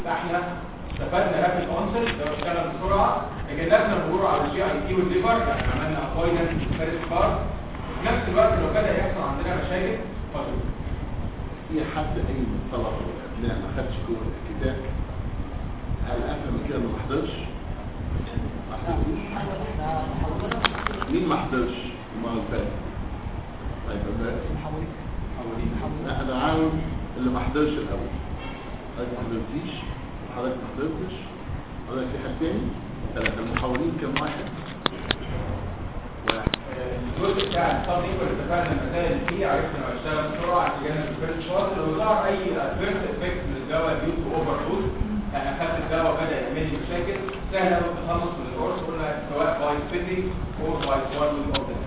فاحنا استفدنا رابيد اونست لو اشتغل بسرعه تجنبنا المرور على الجي اي تي والليفر يعني عملنا افويدنس فيرست بار في نفس الوقت لو بدا يحصل عندنا مشاكل فضل في حد اي من الطلبه والابناء ما خدش جوه الكتاب هل افهم كده انه ما حضرش؟ ما حضرش مين ما حضرش المره اللي فاتت؟ طيب يبقى لا انا عاوز اللي ما حضرش الاول حضرتك ما حضرتيش حضرتك ما حضرتش حضرتك في حد تاني ثلاثة المحاولين كم واحد واحد الجزء بتاع الصاب ايكوال اتفقنا المسائل اللي فيه عرفنا لو اشتغل بسرعه عشان الفيرست شوت لو ظهر اي فيرست افكت من الدواء ديو تو اوفر دوز يعني اخدت الدواء بدا يعمل لي مشاكل سهل قوي التخلص من القرص قلنا سواء باي سبيتنج او باي سوالوينج اوف ذا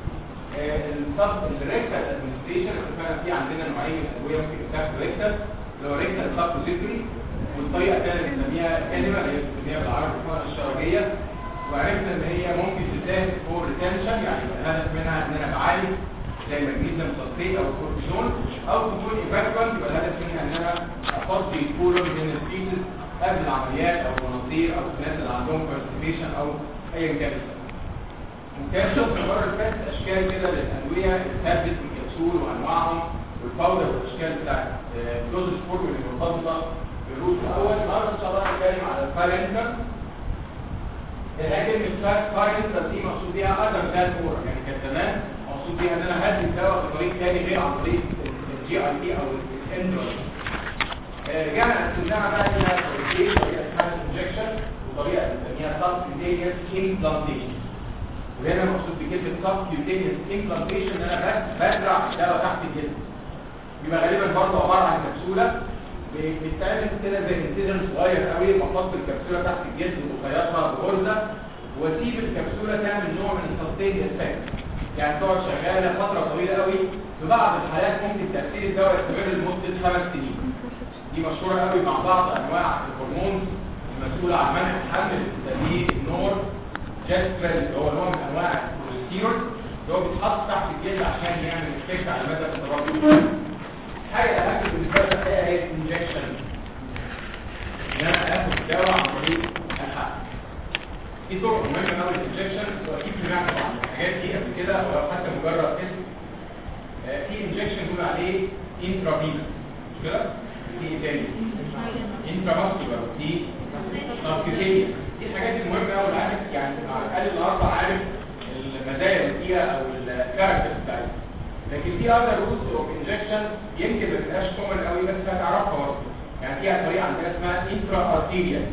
الصب الريكتال ادمنستريشن اتفقنا فيه عندنا نوعين من الادويه ممكن يتاخد ريكتال اللي هو ريكتال سبوزيتوري والطريقه الثانيه بنسميها كلمه اللي هي بنسميها بالعربي اسمها الشرجيه وعرفنا ان هي ممكن تتاخد فور ريتنشن يعني يبقى الهدف منها ان انا بعالج زي ماجنيزيوم سلفيت او كورتيزون او تكون ايفاكوال يبقى الهدف منها ان انا افضي الكولون من الفيتس قبل العمليات او المناظير او الناس اللي عندهم كونستيبيشن او ايا كان السبب. وكان شفنا المره اللي فاتت اشكال كده للادويه التابلت والكبسول وانواعهم والباودر والاشكال بتاعت دوز سبور اللي مرتبطه بالروت الاول النهارده ان شاء الله هنتكلم على الفارنتر الحاجه كلمه فارنتر دي مقصود بيها اذر ذان اور يعني كان زمان مقصود بيها ان انا هدي الدواء بطريق ثاني غير عن طريق الجي اي تي او الاندرو رجعنا قسمناها بقى الى طريقتين طريقه اسمها انجكشن وطريقه بنسميها سبكيوتينيوس امبلانتيشن وهنا مقصود بكلمه سبكيوتينيوس امبلانتيشن ان انا بس بزرع الدواء تحت الجلد يبقى غالبا برضه عباره عن كبسوله بتتعمل كده زي انسيجن صغير قوي بحط الكبسوله تحت الجلد وبخيطها بغرزه واسيب الكبسوله تعمل نوع من السستين افكت يعني تقعد شغاله فتره طويله قوي في بعض الحالات ممكن تاثير الدواء يستمر لمده خمس سنين دي مشهوره قوي مع بعض انواع الهرمون المسؤوله عن منع الحمل بنسميه النور جاسترال اللي هو نوع من انواع البروستيرون اللي هو بيتحط تحت الجلد عشان يعمل افكت على مدى التردد حاجه اهم بالنسبه لنا هي الانجكشن ان انا اخد الدواء عن طريق الحقن في طرق مهمه قوي للانجكشن واكيد سمعت عن الحاجات دي قبل كده ولو حتى مجرد اسم آه، في انجكشن بنقول عليه انترافينوس مش كده؟ في ايه تاني؟ انترافاسكولار دي سبكيوتينيوس دي الحاجات المهمه قوي العارف يعني على الاقل النهارده عارف المزايا اللي فيها او الكاركتر بتاعتها لكن في اذر روتس اوف انجكشن يمكن ما تبقاش كومن قوي بس هتعرفها برضه يعني فيها طريقه عندنا اسمها انترا ارتيريال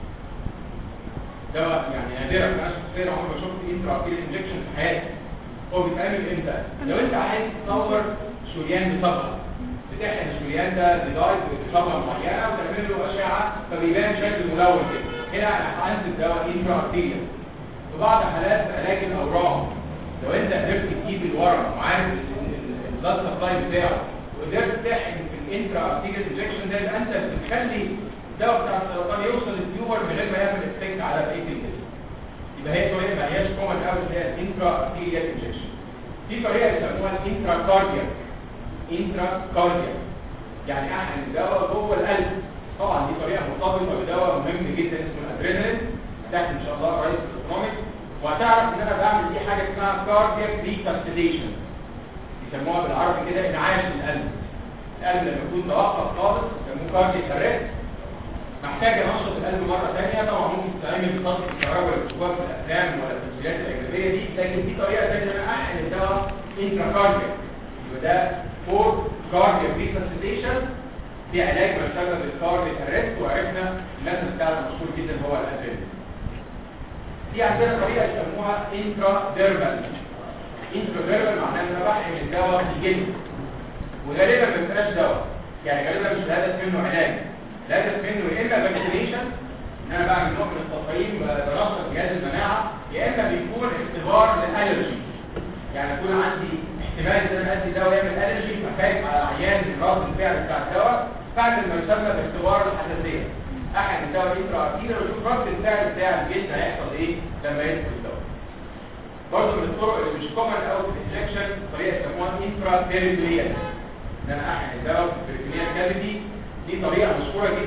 ده يعني نادرا انا شخصيا عمري ما شفت انترا ارتيريال انجكشن في حياتي هو بيتعمل امتى؟ لو انت عايز تصور شريان بصبغه بتحقن الشريان ده بدايت بصبغه معينه وتعمل له اشعه فبيبان شكل ملون كده هنا انا حقنت الدواء انترا ارتيريال في بعض حالات علاج الاورام لو انت قدرت تجيب الورم وعارف البلاد سبلاي بتاعه وقدرت تحقن في الانترا ارتيريال انجكشن ده يبقى انت بتخلي الدواء بتاع السرطان يوصل للتيومر من غير ما يعمل افكت على بقيه الجسم يبقى هي طريقه ما هياش كومن قوي اللي هي الانترا ارتيريال انجكشن في طريقه يسموها الانترا كاردياك انترا كاردياك يعني احقن الدواء جوه القلب طبعا دي طريقه مرتبطه بدواء مهم جدا اسمه الادرينالين تحت ان شاء الله رئيس الايكونوميك وهتعرف ان انا بعمل دي حاجه اسمها كاردياك ريسبستيشن يسموها بالعربي كده انعاش القلب القلب لما يكون توقف خالص يسموه كاردياك اريست محتاج انشط القلب مره ثانيه طبعا ممكن تتعمل بخط الكهرباء اللي بتشوفوها في الافلام ولا في التسجيلات الاجنبيه دي لكن في طريقه ثانيه ان انا احقن الدواء انترا كاردياك يبقى ده فور كاردياك ريسبستيشن في علاج ما يسمى بالكاردياك اريست وعرفنا المثل بتاعه مشهور جدا هو الادرينالين في عندنا طريقه يسموها انترا ديرمال انترا ديرمال معناها ان انا بحقن الدواء في الجلد وغالبا ما بيبقاش دواء يعني غالبا مش الهدف منه علاج الهدف منه يا اما فاكسينيشن ان انا بعمل نوع من التطعيم بنشط جهاز المناعه يا اما بيكون اختبار للالرجي يعني يكون عندي احتمال ان انا ادي دواء يعمل الرجي فخايف على عيان من رد الفعل بتاع الدواء بعمل ما يسمى باختبار الحساسيه احد الدواء يقرا ارتيريا ويشوف رد الفعل بتاع الجسم هيحصل ايه لما يدخل الدواء برضه من الطرق اللي مش كومن قوي في الانجكشن طريقه يسموها انترا بيريتونيال ان انا احقن الدواء في البريتونيال كافيتي دي طريقه مشهوره جدا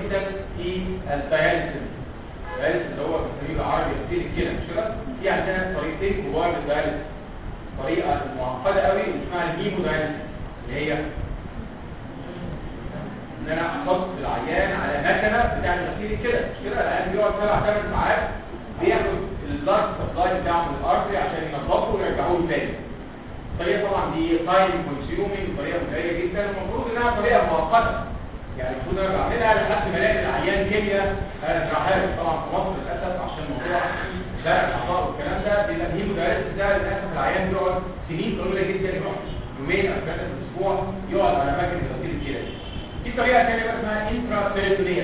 في الدياليسيس الدياليسيس اللي هو بالتسميه بالعربي غسيل الكلى مش كده في عندنا طريقتين كبار للدياليسيس طريقه معقده قوي اسمها الهيمودياليسيس اللي هي ان انا احط العيان على مكنه بتعمل غسيل الكلى مش كده العيان بيقعد سبع ثمان ساعات بياخد البلاد سبلاي بتاعه من الارض عشان ينظفه ويرجعوه له تاني الطريقه طبعا دي تايم كونسيومينج طريقه متعبه جدا المفروض انها طريقه مؤقته يعني المفروض انا بعملها لحد ما الاقي العيان كيمياء انا اشرحها لك طبعا في مصر للاسف عشان موضوع زرع الاعضاء والكلام ده بيبقى الهيموداياليسيس ده للاسف العيان بيقعد سنين طويله جدا يروح يومين او ثلاثه في الاسبوع يقعد على مكنه غسيل الكلى في طريقه ثانيه بقى اسمها انترا بيريتونيال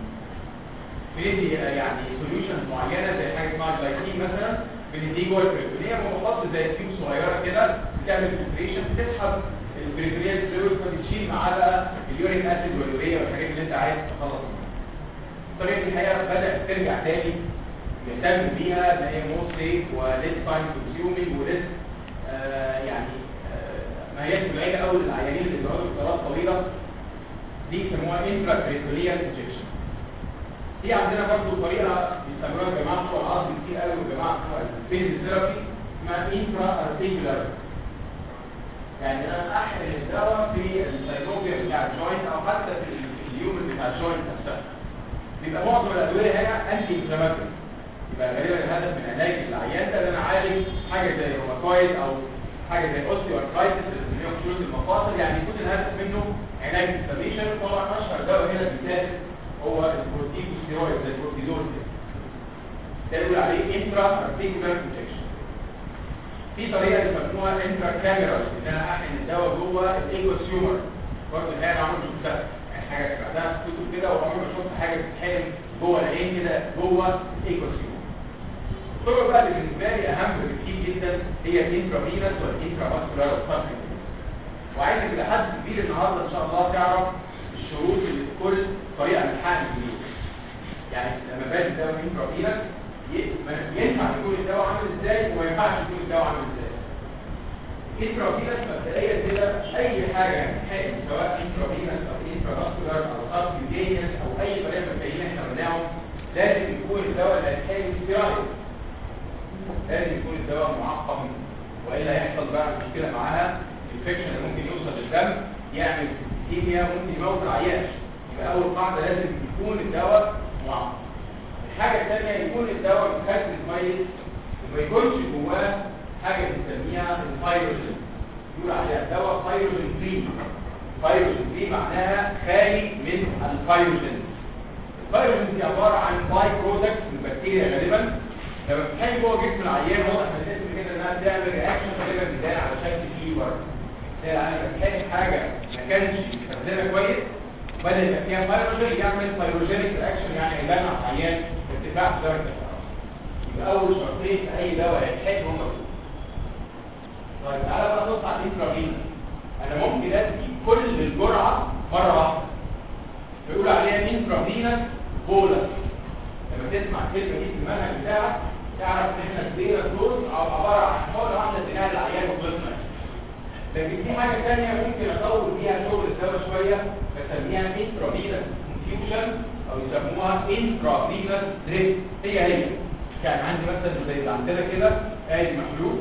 بندي يعني سوليوشنز معينه زي حاجه اسمها جلايكين مثلا بنديه جوه البريتونيوم وبحط زي تيوب صغيره كده بتعمل فلتريشن بتسحب البريتونيال فلويد فبتشيل معاه بقى اليوريك اسيد واليوريا والحاجات اللي انت عايز تخلص منها. الطريقه دي الحقيقه بدات ترجع تاني نهتم بيها ان هي مور سيف وليس تايم كونسيومينج وليس آه يعني آه ما هياش قليله قوي للعيانين اللي بيقعدوا فترات طويله دي يسموها انترا بريتونيال انجكشن في عندنا برضو طريقه بيستعملوها الجماعه بتوع العظم كتير قوي والجماعه بتوع الفيزيوثيرابي اسمها انترا ارتيكولار يعني انا احقن الدواء في السيتوبيا بتاع الجوينت او حتى في اليوم بتاع الجوينت نفسها بيبقى معظم الادويه هنا انتي انفلاماتوري يبقى غالبا الهدف من علاج العيان ده ان انا اعالج حاجه زي روماتويد او حاجه زي اوستيو ارثرايتس اللي هي خشونه المفاصل يعني يكون الهدف منه علاج انفلاميشن طبعا اشهر دواء هنا بالذات هو الكورتيكوستيرويد زي الكورتيزون ده بيقول عليه انترا ارتيكولار انجكشن في طريقه بيسموها انترا كاميرال ان انا احقن الدواء جوه الايكوسيومر برضه الحقيقه انا عمري ما شفتها يعني حاجه بعدها في كتب كده وعمري ما شفت حاجه بتتحقن جوه العين كده جوه الايكوسيومر الطرق بقى اللي بالنسبه لي اهم بكتير جدا هي الانترافينس والانترا ماسكولار والسبلمنت وعايزك الى حد كبير النهارده ان شاء الله تعرف الشروط اللي في كل طريقه من حقن الجنين يعني لما باجي الدواء انترافينس ينفع يكون الدواء عامل ازاي وما ينفعش يكون الدواء عامل ازاي انترافينس مبدئيا كده اي حاجه حقن سواء انترافينس او انترافاسكولار او سبكيوتينيوس او اي طريقه مبدئيه احنا قلناهم لازم يكون الدواء اللي هيتحقن ستيرايد لازم يكون الدواء معقم والا يحصل بقى مشكله معاها الانفكشن اللي ممكن يوصل للدم يعمل كيمياء ممكن يموت العيان يبقى اول قاعده لازم يكون الدواء معقم الحاجه الثانيه يكون الدواء مخزن كويس وما يكونش جواه حاجه بنسميها الفيروجين يقول عليها دواء فيروجين فري فيروجين فري معناها خالي من الفيروجين الفيروجين دي عباره عن باي برودكت من البكتيريا غالبا لما بتحل جوه جسم العيان واضح من الاسم كده انها بتعمل رياكشن غالبا بتبان على شكل فيبر يعني بتحل حاجه ما كانش مستخدمه كويس بدل يبقى فيها فيروجين يعمل فيروجينيك رياكشن يعني يبان على العيان ارتفاع في درجه الحراره يبقى اول شرطين في اي دواء هيتحل هم دول طيب تعالى بقى نبص على الانترافينا انا ممكن ادي كل الجرعه مره واحده فيقول عليها انترافينا بولس لما تسمع الكلمه دي في المنهج بتاعك تعرف ان احنا كبيره دوز عباره عن حوالي واحده تنال العيان وخلصنا لكن في حاجه ثانيه ممكن اطول فيها شغل الدواء شويه بسميها انترافينس انفيوجن او يسموها انترافينس دريب هي هي يعني عندي مثلا زي اللي عندنا كده ادي محلول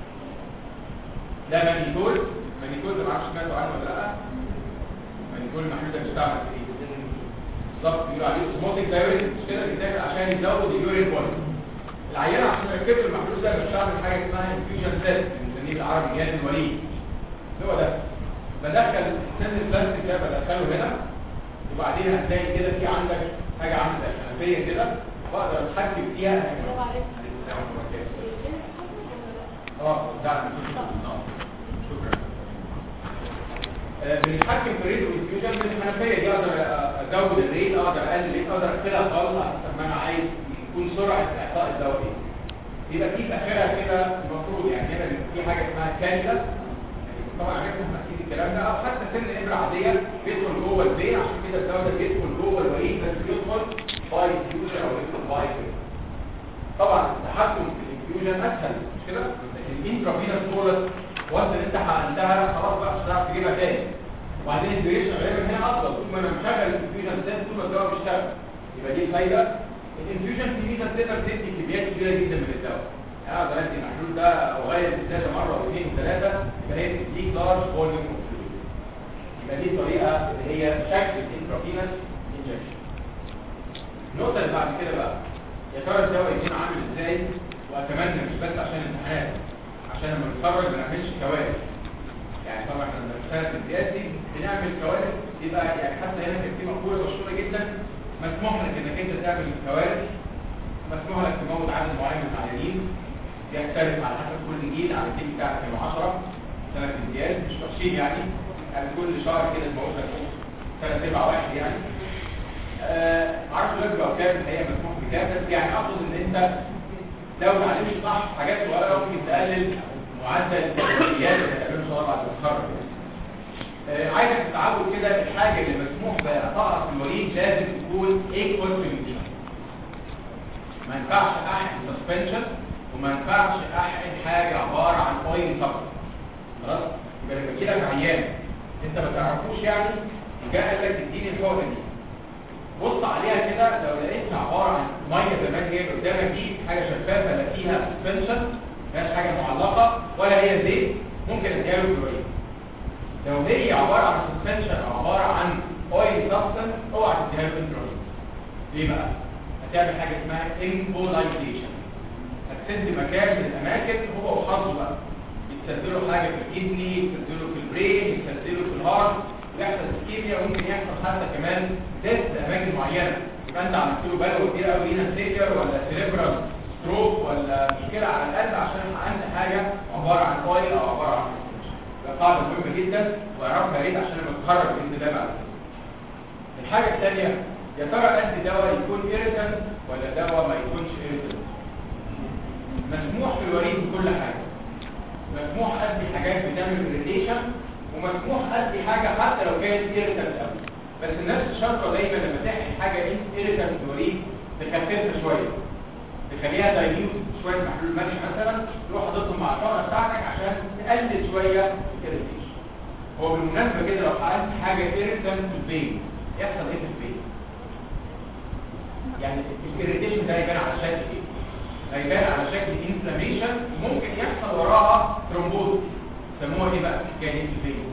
ده مانيتول مانيتول ده معرفش سمعتوا عنه ولا لا مانيتول المحلول ده بيستعمل في ايه بالظبط بيقولوا عليه اوزموتيك دايوريتك مش كده بيتعمل عشان يزود اليورين فوليوم العيان عشان يركب المحلول ده بيستعمل حاجه اسمها انفيوجن سيت بنسميه بالعربي جهاز الوليد هو ده بدخل سن البلاستيك ده بدخله هنا وبعدين هتلاقي كده في عندك حاجه عامله زي الحنفيه كده بقدر اتحكم فيها اه ده شكرا بنتحكم في الريت والانفيوجن من الحنفيه دي اقدر ازود الريت اقدر اقلل الريت اقدر اقفلها خالص حسب ما انا عايز يكون سرعه اعطاء الدواء ايه يبقى في في اخرها كده المفروض يعني هنا بيبقى في حاجه اسمها كانيلا طبعا عرفنا اكيد الكلام ده او حتى سن ابره عاديه بيدخل جوه البين عشان كده الدواء ده بيدخل جوه الوريد بس بيدخل باي فيوجن او بيدخل باي طبعا التحكم في الانفيوجن اسهل مش كده لكن الانترافينوس بولس وانت اللي انت حقنتها خلاص بقى مش هتعرف تجيبها تاني وبعدين الديوريشن غالبا هنا افضل طول ما انا مشغل الانفيوجن سيت طول ما الدواء بيشتغل يبقى دي الفايده الانفيوجن في ميزه تقدر تدي كميات كبيره جدا من الدواء يعني اقدر ادي المحلول ده اغير الازازه مره واثنين وثلاثه يبقى هي بتديك لارج فوليوم اوف فلويد يبقى دي الطريقه اللي هي شكل الانترافينس انجكشن النقطه اللي بعد كده بقى يا ترى الدواء يكون عامل ازاي واتمنى مش بس عشان الامتحانات عشان لما نتخرج ما نعملش كوارث يعني طبعا احنا لما بنشتغل في السياسي بنعمل كوارث يبقى يعني حتى هنا كان في مقوله مشهوره جدا مسموح لك انك انت تعمل كوارث مسموح لك تموت عدد معين من العيانين يختلف على حسب كل جيل على الجيل بتاع 2010 سنه الامتياز مش وحشين يعني يعني كل شهر كده تموت لك ثلاث ارباع واحد يعني آه معرفش دلوقتي بقى كام الحقيقه مسموح بكام بس يعني اقصد ان انت لو ما علمتش صح حاجات صغيره ممكن تقلل معدل الامتياز اللي هتعمله ان شاء الله بعد ما تتخرج آه عايزك تتعود كده الحاجه اللي مسموح باعطائها في الوريد لازم تكون ايكوال سوليوشن ما ينفعش احقن سسبنشن وما ينفعش احقن حاجه عباره عن اويل فقط خلاص يبقى لما يجي لك عيان انت ما تعرفوش يعني وجاء قال لك اديني الحقنه دي بص عليها كده لو لقيتها عباره عن ميه زي ما هي قدامك دي حاجه شفافه لا فيها سسبنشن ما فيهاش حاجه معلقه ولا هي زيت ممكن اديها له كلورين لو هي عباره عن سسبنشن او عباره عن اويل سبستنس اوعى تديها له كلورين ليه بقى؟ هتعمل حاجه اسمها امبولايزيشن هتسد مكان من الاماكن هو وحظه بقى يتسدله حاجه في الكدني يتسدله في البرين يتسدله في الهارت يحصل اسكيميا ممكن يحصل حتى كمان تيست اماكن معينه يبقى انت عملت له بلوه كتير قوي هنا سيكر ولا سيريبرال ستروك ولا مشكله على القلب عشان عندك حاجه عباره عن اويل او عباره عن ده قاعده مهمه جدا واعرفها يا ريت عشان لما تتخرج باذن الله بعد كده. الحاجه الثانيه يا ترى ادي دواء يكون ايريتنت ولا دواء ما يكونش ايريتنت مسموح في الوريد بكل حاجه مسموح ادي حاجات بتعمل اريتيشن ومسموح ادي حاجه حتى لو كانت ايريتنت قوي بس الناس الشاطره دايما لما تحكي حاجه ايريتنت في الوريد تخففها شويه تخليها دايليوت شويه محلول ملح مثلا تروح حاططهم مع الحقنه بتاعتك عشان تقلل شويه الاريتيشن هو بالمناسبه كده لو حقنت حاجه ايريتنت في البين يحصل ايه في البين يعني الاريتيشن ده يبان على شكل ايه هيبان على شكل انفلاميشن ممكن يحصل وراها ترومبوز سموها ايه بقى كان ايه في البين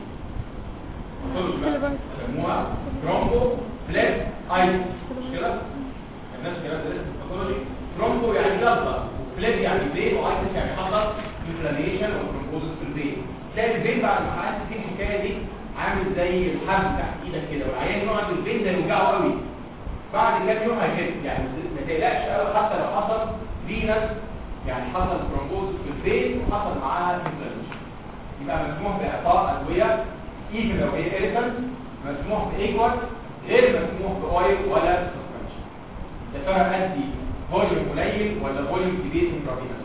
سموها ترومبو فلاس ايس مش كده الناس كده درست الباثولوجي ترومبو يعني جلطه فلاس يعني بين وايس يعني حصل انفلاميشن او ترومبوزس في البين تلاقي البين بعد ما حصلت فيه الحكايه دي عامل زي الحبل تحت ايدك كده والعيان يقعد البين ده يوجعه قوي بعد كام يوم هيخف يعني ما تقلقش قوي حتى لو حصل فينس يعني حصل ترومبوز في البين وحصل معاها انفلاميشن يبقى مسموح باعطاء ادويه ايفن لو هي ايريتنت مسموح بايكوال غير مسموح باويل ولا سسبنشن يا ترى ادي فوليوم قليل ولا فوليوم كبير انترافينس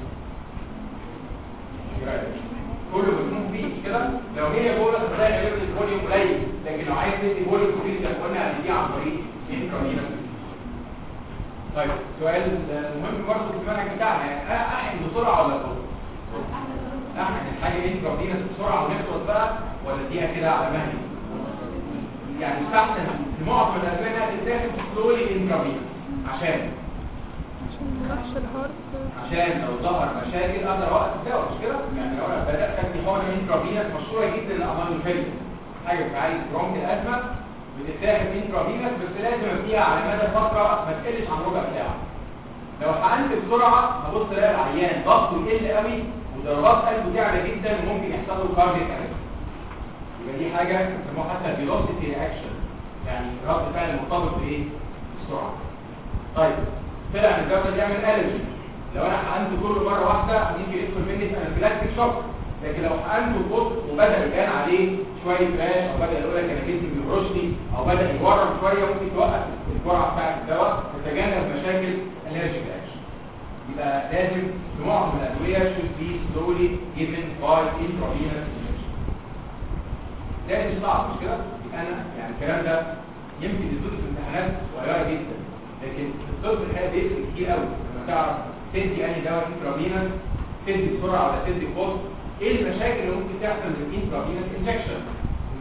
كله مسموح بيه مش كده لو هي بولس هتلاقي غالبا الفوليوم قليل لكن لو عايز تدي فوليوم كبير زي ما قلنا هتديه عن طريق انترافينس طيب سؤال مهم برضه في المنهج بتاعنا يعني احن بسرعه ولا بطيء احنا الحاجه دي ربنا بسرعه ونخلص بقى ولا اديها كده على مهلي يعني يستحسن في معظم الادويه انها تتاخد سلولي انترافينا عشان عشان لو ظهر مشاكل اقدر اوقف الدواء مش كده يعني لو انا بدات ادي حقنه انترافينا مشهوره جدا الامان الفيلم حاجه في عالج برونك الازمه بتتاخد انترافينا بس لازم اديها على مدى فتره ما تقلش عن ربع ساعه لو حقنت بسرعه هبص الاقي العيان ضغطه يقل قوي وضربات قلبه تعلى جدا وممكن يحصل له كاردياك ارست يبقى دي حاجه بيسموها حتى فيلوسيتي رياكشن يعني رد فعل مرتبط بايه؟ بالسرعه طيب طلع ان الجو ده بيعمل الرجي لو انا حقنت كله مره واحده ممكن يدخل مني في انفلاكتيك شوك لكن لو حقنته ببطء وبدا يبان عليه شويه راش او بدا يقول لك انا جسمي بيرشني او بدا يورم شويه ممكن توقف الجرعه بتاعت الدواء تتجنب مشاكل الرجيك رياكشن يبقى لازم في معظم الادويه should be slowly given by intravenous injection ده مش صعب مش كده يبقى انا يعني الكلام ده يمكن يدوك في امتحانات صغيره جدا لكن في الطب الحقيقه بيفرق كتير قوي لما تعرف تدي انهي دواء انترافينس تدي بسرعه ولا تدي ببطء ايه المشاكل اللي ممكن تحصل من الانترافينس انجكشن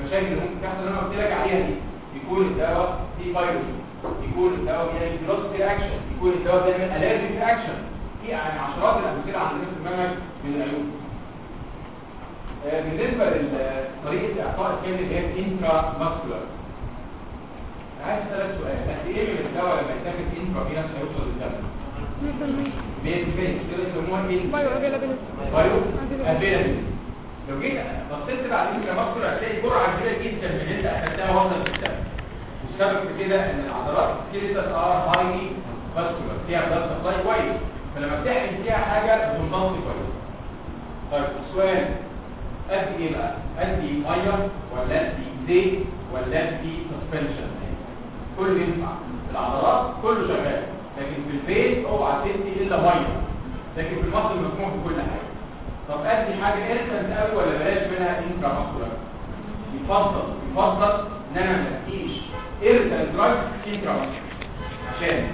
المشاكل اللي ممكن تحصل اللي انا قلت لك عليها دي يكون الدواء فيه فيروس يكون الدواء بيعمل فيلوسيتي اكشن يكون الدواء بيعمل الرجيك اكشن في يعني عشرات الامثله عندنا في المنهج من العيوب آه، بالنسبه لطريقه اعطاء الكلمه اللي هي الانترا ماسكولار عايز اسالك سؤال قد ايه من الدواء لما يتاخد انترا فينس هيوصل للدم؟ 100% كده يسموها ايه؟ بايو افيلابيلتي بايو افيلابيلتي لو جيت بصيت بقى على الانترا ماسكولار هتلاقي جرعه كبيره جدا من اللي انت اخدتها وصلت للدم والسبب في كده ان العضلات السكيلتال ار هايلي ماسكولار فيها بلاد سبلاي كويس فلما بتحقن فيها حاجه بتنضغط كويس طيب السؤال ادي ايه بقى ادي ميه ولا ادي زيت ولا ادي سسبنشن كله ينفع العضلات كله شغال لكن في الفيس اوعى تدي الا ميه لكن في المصل مسموح بكل حاجه طب ادي حاجه ارسنت قوي ولا بلاش منها انترا ماسكولار يفضل يفضل ان انا ما اديش ارسنت دراج انترا ماسكولار عشان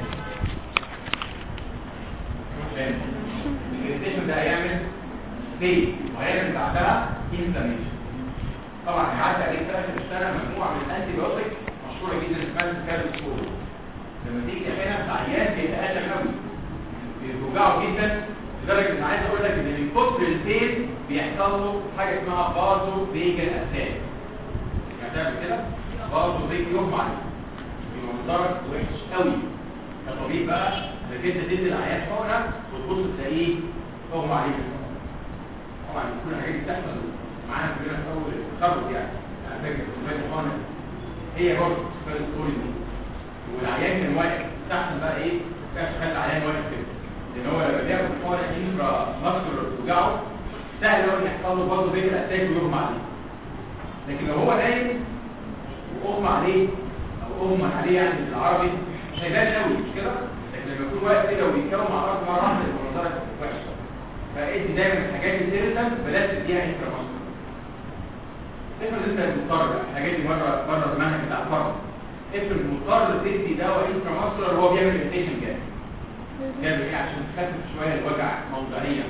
عشان الريتيشن ده هيعمل ليه؟ وهيعمل بعدها انفلاميشن طبعا هيعدي عليك في اخر السنه مجموعه من الانتي بيوتيك مشهوره جدا اسمها الكالسكول لما تيجي تحقنها في عيان بيتقلق قوي بيوجعه جدا لدرجه ان عايز اقول لك ان من كتر البين بيحصل له حاجه اسمها بازو فيجن اتاك يعني تعمل كده بازو فيجن يغمى عليه يبقى منظرك وحش قوي كطبيب بقى انك انت تدي العيان حقنه وتبص تلاقيه اغمى عليه طبعا كل الحاجات دي بتحصل معانا كلنا في اول التخرج يعني انا فاكر كوبايه الحقنه هي برضه كانت ستوري دي والعيان كان واقف تحت بقى ايه كان خلى العيان واقف كده لان هو لما بياخد حقنه انفرا ماسكولار توجعه سهل قوي يحصل له برضه فيجن اتاك ويغمى عليه لكن لو هو نايم واغمى عليه او اغمى عليه يعني بالعربي مش هيبان قوي مش كده لكن لما يكون واقف كده وبيتكلم مع الارض مره واحده يبقى منظرك وحش فادي دايما الحاجات السيرتم بلاش تديها انترا ماسكولار افرض انت مضطر الحاجات دي مره مره المنهج بتاع الفرد افرض مضطر تدي دواء انترا ماسكولار وهو بيعمل اريتيشن جامد جامد ايه عشان تخفف شويه الوجع موضعيا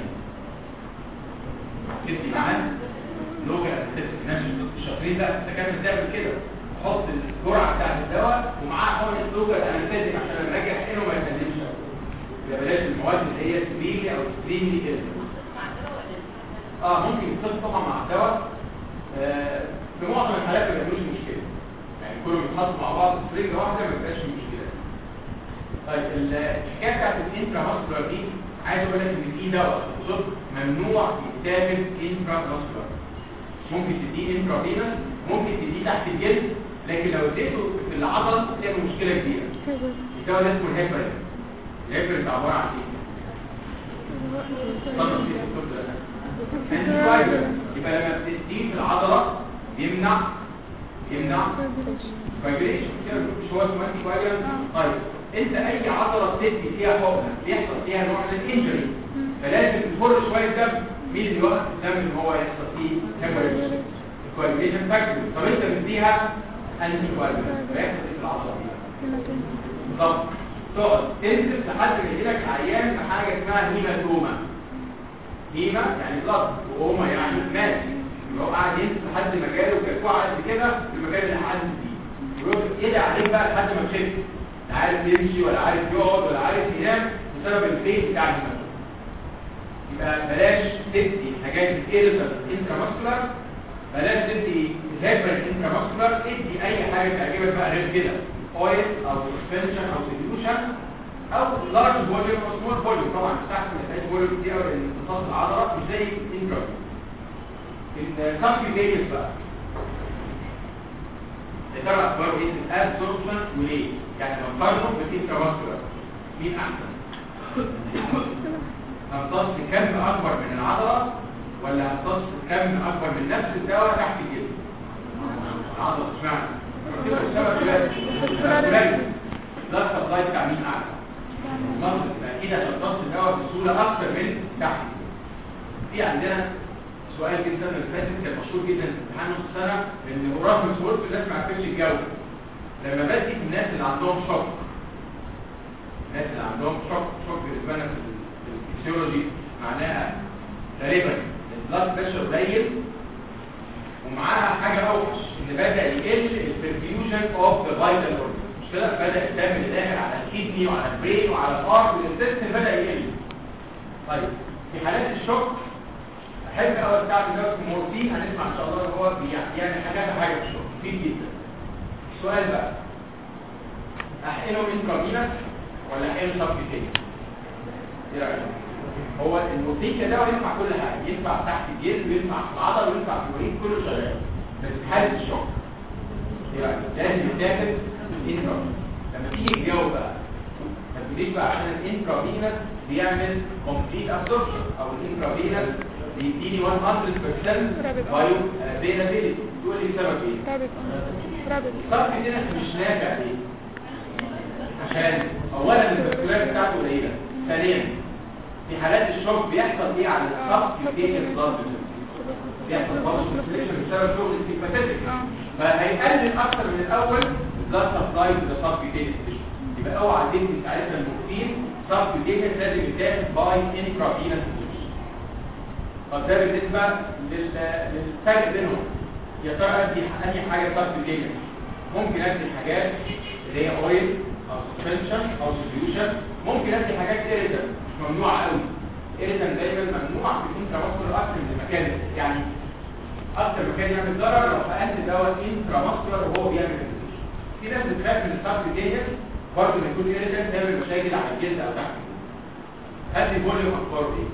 تدي معاه لوجا انستيشن الشاطرين ده الدكاتره بتعمل كده حط الجرعه بتاعت الدواء ومعاه حقنه لوجا انستيشن عشان لما اجي احقنه ما يتنمش يبقى بلاش المواد اللي هي سبيلي او ستريملي كده اه ممكن يتصل طبعا مع الدواء آه في معظم الحالات ما بيعملوش مشكله يعني كلهم يتحطوا مع بعض في رجل واحده ما بيبقاش في مشكله طيب الحكايه بتاعت الانترا ماسكولار دي عايز اقول لك ان في دواء بالظبط ممنوع يتاخد انترا ماسكولار ممكن تديه انترا فينس ممكن تديه تحت الجلد لكن لو اديته في العضل تعمل مشكله كبيره الدواء ده اسمه الهيبرين الهيبرين ده عباره عن ايه؟ اتفضل فيه الدكتور ده انتي يبقى لما بتديه في العضله يمنع يمنع فايبريشن كده مش هو اسمه انتي فايبريشن طيب انت اي عضله بتدي فيها حقنه بيحصل فيها نوع من الانجري فلازم تفر شويه دم مين اللي يوقف الدم ان هو يحصل فيه هيموريج الكواليفيكيشن فاكتور طب انت بتديها انتي فايبريشن فيحصل ايه في العضله دي بالظبط تقعد تنزل لحد ما يجيلك عيان في حاجه اسمها هيماتوما هيما يعني بلط وهما يعني مات يبقى هو قاعد ينزل لحد ما جاله كركوعه قد كده في المكان اللي قاعد فيه ويقعد يدعي عليك بقى لحد ما تخف لا عارف يمشي ولا عارف يقعد ولا عارف ينام بسبب الفيل بتاع الهيماتوما يبقى بلاش تدي حاجات ايرزر انترا ماسكولار بلاش تدي هيبر انترا ماسكولار ادي اي حاجه تعجبك بقى غير كده اويل او سسبنشن او سوليوشن او لارج فوليوم او سمول فوليوم طبعا تحت ما تبقاش فوليوم كتير قوي لان امتصاص العضله مش زي الانترا السبكيوتينيوس بقى يا ترى اخباره ايه الابسوربشن وليه يعني لو قارنه بالانترا ماسكولار مين احسن همتص كم اكبر من العضله ولا همتص كم اكبر من نفس الدواء تحت الجسم العضله اشمعنى كده السبب دلوقتي لا سبلاي بتاع مين اعلى المنطق يبقى كده تمتص الدواء بسهوله اكتر من تحت في عندنا سؤال جدا السنه اللي فاتت كان مشهور جدا في امتحان نص سنه ان قراب من سهوله الناس ما عرفتش تجاوب لما بدي في الناس اللي عندهم شوك الناس اللي عندهم شوك شوك بالنسبه لنا في الفسيولوجي معناها غالبا البلاد بريشر قليل ومعاها حاجه اوحش ان بدا يقل البرفيوجن اوف ذا فايتال اورجن مش كده بدا الدم اللي داخل على الكدني وعلى البرين وعلى الهارت والانتستين بدا يقل طيب في حالات الشوك احب اول بتاع دلوقتي مورفين هنسمع ان شاء الله ان هو بيع- يعني حاجات حاجه في الشوك مفيد جدا السؤال بقى احقنه انترافينس ولا احقنه سبكتينيوس ايه رايك هو الموسيقى ده ينفع كل حاجه ينفع تحت الجلد وينفع في العضله وينفع في الوريد كله شغال بس في حاله الشوك ايه رايك لازم يتاخد انترافينس لما تيجي تجاوب بقى ما تقوليش بقى عشان الانترافينس بيعمل كومبليت ابسوربشن او الانترافينس بيديني 100% بايو افيلابيلتي تقول لي السبب ايه رابط رابط الصرف هنا مش نافع ليه عشان اولا الفاسكولار بتاعته قليله ثانيا في حالات الشوك بيحصل ايه على الصف كيتينيوس بلاد بيحصل برضه سبليشن بسبب شغل السيمباثيك فهيقلل اكتر من الاول البلاد سبلاي للصف كيتينيوس يبقى اوعى تدي ساعتها المورفين صف كيتينيوس لازم يتاخد باي انترافينس طب ده بالنسبه لل- للفرق بينهم يا ترى ادي انهي حاجه صف كيتينيوس ممكن ادي حاجات اللي هي اويل او سسبنشن او سوليوشن ممكن ادي حاجات ايريتن مش ممنوعه قوي ايريتن دايما ممنوع في الانتراماسكولار اكتر من المكان يعني اكتر مكان يعمل ضرر لو فقدت دواء انتراماسكولار وهو بيعمل انفليشن في ناس بتخاف من الصرف ديت برضه لما يكون ايريتن تعمل مشاكل على الجلد او تحت الجلد هدي فوليوم اخباره ايه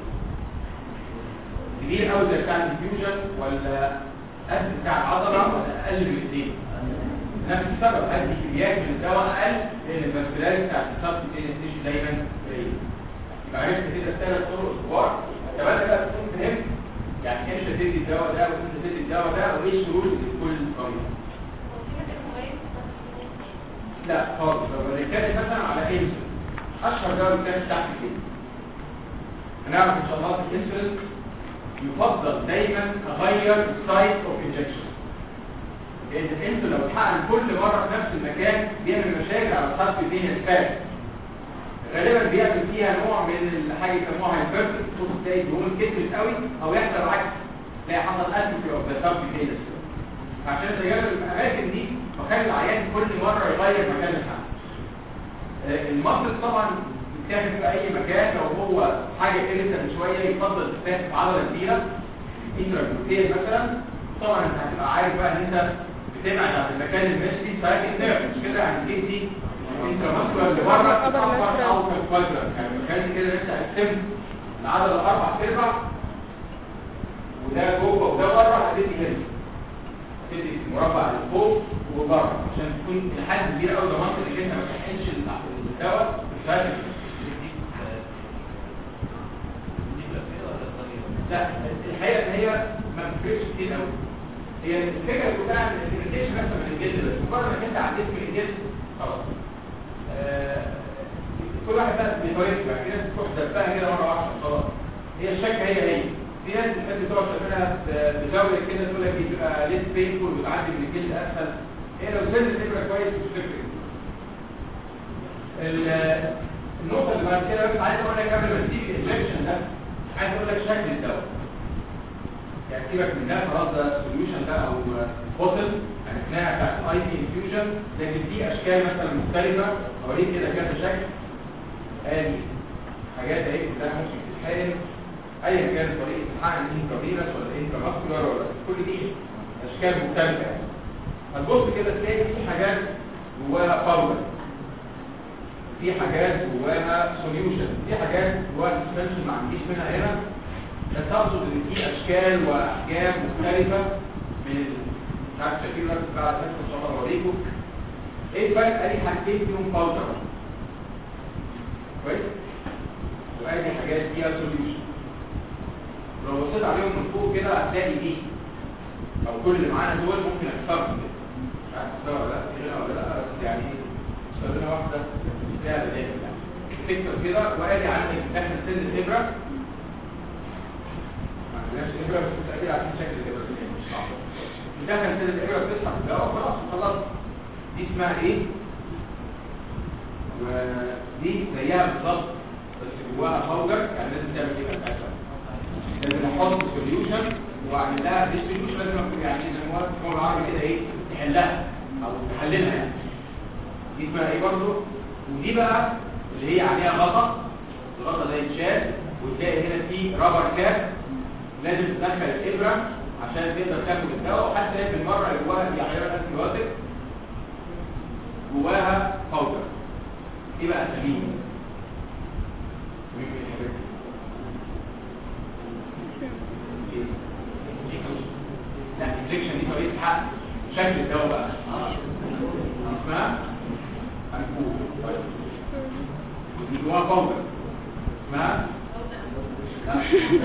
كبير قوي زي بتاع الانفيوجن ولا قد بتاع العضله ولا اقل من الاثنين نفس السبب هدي كميات من الدواء اقل لان الفاسكولاري بتاع السبت تيشو دايما قليل يبقى عرفت كده الثلاث طرق كبار اتمنى بقى تكون فهمت يعني امتى تدي الدواء ده وامتى تدي الدواء ده وايه الشروط اللي في كل طريقه لا خالص لو بنتكلم مثلا على انسولين اشهر دواء بيتكلم تحت كده هنعرف ان شاء الله في الانسولين يفضل دايما اغير السايت اوف انجكشن لان الانسولين لو اتحقن كل مره في نفس المكان بيعمل مشاكل على الخط بين الفات غالبا بيعمل فيها نوع من الحاجه يسموها هايبرتس تبص تلاقي دهون كترت قوي او يحصل العكس تلاقي حصل اتروفي اوف ذا سب فينس عشان تجرب الاماكن دي بخلي العيان كل مره يغير مكان الحقن آه، المصل طبعا بتتاخد في اي مكان لو هو حاجه كده شويه يفضل تتاخد في عضله كبيره انتراجلوتيل مثلا طبعا انت هتبقى عارف بقى ان انت بتبعد عن المكان المشي سايكل نيرف مش كده يعني تدي انتراماسكولار اللي بره تتاخر او كالكوادرا يعني المكان كده انت قسمت العضله اربع ارباع وده جوه وده بره هتدي هنا تدي مربع لفوق وبره عشان تكون لحد كبير قوي ضمنت انك انت ما تحقنش الدواء بالفرق لا الحقيقه ان هي ما بتفرقش كتير قوي هي الفكره كلها ان الانتيشن بس من الجلد بس مجرد انك انت عديت من الجلد خلاص آه، كل واحد بقى بيطريق بقى في ناس بتروح دبها كده مره واحده خلاص هي الشكه هي هي في ناس بتحب تقعد تعملها ب- بزاويه كده تقول لك دي بتبقى ليس بينفول وتعدي من الجلد اسهل هي لو زلت الابره كويس مش تفرق ال- النقطه اللي بعد كده بس عايز اقول لك قبل ما تسيب الانجكشن ده عايز اقول لك شكل الدواء يعني سيبك من ده خلاص ده سوليوشن ده او بوتل عرفناها بتاعت الاي تي انفيوجن لكن في اشكال مثلا مختلفه اوريك كده كذا شكل ادي حاجات اهي كلها ممكن تتحقن ايا كانت طريقه الحقن انترافينس ولا انتراماسكولار ولا كل دي اشكال مختلفه يعني هتبص كده تلاقي في حاجات جواها باودر في حاجات جواها سوليوشن في حاجات جواها سسبنشن ما عنديش منها هنا بس اقصد ان في اشكال واحجام مختلفه من ال- مش عارف شايفين نفس بقى على ان شاء الله اوريكم ايه الفرق ادي حاجتين فيهم باودر كويس وادي حاجات فيها سوليوشن لو بصيت عليهم من فوق كده هتلاقي دي او كل اللي معانا دول ممكن اكسرهم كده مش عارف اكسرها ولا لا في غيرها ولا لا بس يعني استخدمنا واحده فيها بدائل يعني تكسر كده وادي عندك داخل سن الابره ما عندناش ابره بس متاكد عارفين شكل الابره دي مش صعب داخل سن الابره بتسحب الدواء خلاص خلاص دي اسمها ايه ودي زيها بالظبط بس جواها باودر يعني لازم تعمل ايه بقى لازم نحط سوليوشن واعمل لها ديستريبيوشن لازم اكون يعني زي ما هو العربي كده ايه تحلها او تحللها يعني دي اسمها ايه برضه ودي بقى اللي هي عليها غطا الغطا ده يتشال وتلاقي هنا في رابر كاب لازم تدخل الابره عشان تقدر تاخد الدواء وحتى هي بالمره اللي جواها دي احيانا انتيبيوتيك جواها باودر ايه بقى سليم لا الانجكشن دي طريقه حق شكل الدواء بقى اسمها انفوق دي جواها باودر اسمها لا.